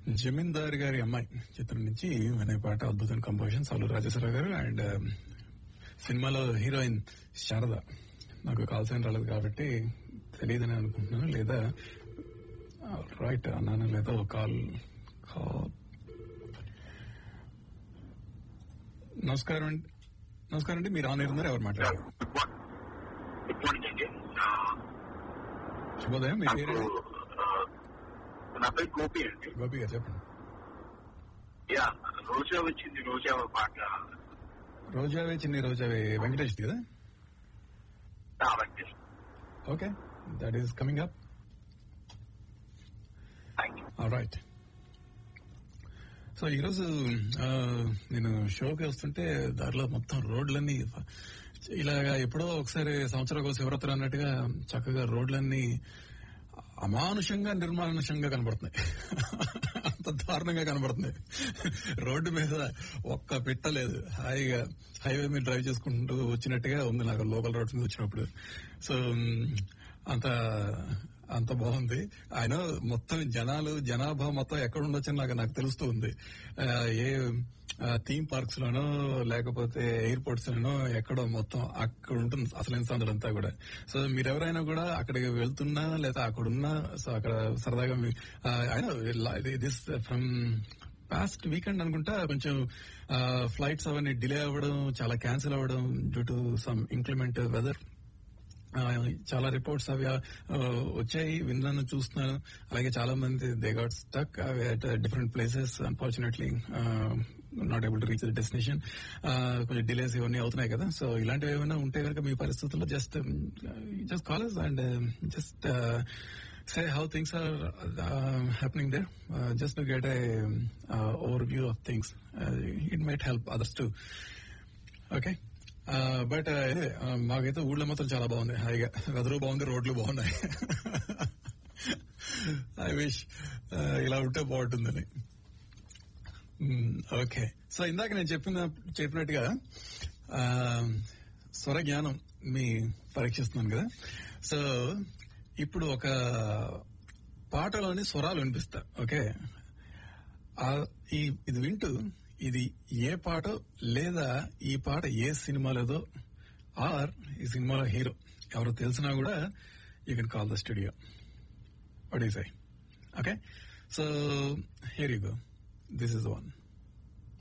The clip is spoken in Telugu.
జమీందార్ గారి అమ్మాయి చిత్రం నుంచి వినే పాట అద్భుతమైన కంపోజిషన్ సాలు రాజేశ్వరరావు గారు అండ్ సినిమాలో హీరోయిన్ శారద నాకు కాల్ సైన్ రాలేదు కాబట్టి తెలియదని అనుకుంటున్నాను లేదా రైట్ అన్నాను లేదా కాల్ కాల్ నమస్కారం అండి నమస్కారం అండి మీరు ఆన్ ఉన్నారు ఎవరు మాట్లాడారు గుడ్ మార్నింగ్ అండి శుభోదయం మీ పేరు నాకు ఆ, నా పేరు గోపి అండి గోపి గారు చెప్పండి యా రోజా వచ్చింది రోజా పాట రోజావే చిన్ని రోజావే వెంకటేష్ కదా కాబట్టి okay that is coming up thank you right so ఈరోజు ఆ, నేను షోకి వస్తుంటే దారిలో మొత్తం రోడ్లన్నీ ఇలాగా ఎప్పుడో ఒకసారి సంవత్సరం శివరాత్రి అన్నట్టుగా చక్కగా రోడ్లన్నీ అమానుషంగా నిర్మానుషంగా కనబడుతున్నాయి అంత దారుణంగా కనబడుతున్నాయి రోడ్డు మీద ఒక్క పిట్ట లేదు హాయిగా హైవే మీద డ్రైవ్ చేసుకుంటూ వచ్చినట్టుగా ఉంది నాకు లోకల్ రోడ్స్ మీద వచ్చినప్పుడు సో అంత అంత బాగుంది ఆయన మొత్తం జనాలు జనాభా మొత్తం ఎక్కడ ఉండొచ్చని నాకు నాకు తెలుస్తూ ఉంది ఆ, ఏ థీమ్ పార్క్స్ లోనో లేకపోతే ఎయిర్పోర్ట్స్ లోనో ఎక్కడో మొత్తం అక్కడ ఉంటుంది అసలైన సందడంతా కూడా సో మీరెవరైనా కూడా అక్కడికి వెళ్తున్నా లేదా అక్కడ ఉన్నా సో అక్కడ సరదాగా మీ- ఆ, ఆయన దిస్ ఫ్రమ్ పాస్ట్ వీకెండ్ అనుకుంటా కొంచెం ఫ్లైట్స్ అవన్నీ డిలే అవ్వడం చాలా క్యాన్సిల్ అవ్వడం due to some inclement weather ఆ, చాలా రిపోర్ట్స్ అవి ఆ, వచ్చాయి విన్నాను చూస్తున్నాను అలాగే చాలా మంది they got stuck at different places unfortunately not able to reach the destination కొంచెం డిలేస్ ఇవన్నీ అవుతున్నాయి కదా సో ఇలాంటివి ఏమైనా ఉంటే కనుక మీ పరిస్థితుల్లో just just college and just say how things are uh, happening there uh, just to get a uh, overview of things uh, it might help others too okay but anyway మాకైతే ఊళ్ళో మాత్రం చాలా బాగుంది హాయిగా వెదరు బాగుంది రోడ్లు బాగున్నాయి ఐ విష్ ఇలా ఉంటే బాగుంటుందని ఓకే సో ఇందాక నేను చెప్పిన చెప్పినట్టుగా ఆ, స్వర జ్ఞానం మీ పరీక్షిస్తున్నాను కదా సో ఇప్పుడు ఒక పాటలోని స్వరాలు వినిపిస్తా ఓకే ఆ ఈ ఇది వింటూ ఇది ఏ పాట లేదా ఈ పాట ఏ సినిమాలేదో ఆర్ ఈ సినిమాలో హీరో ఎవరో తెలిసినా కూడా you can call the studio what is I okay so here you go this is one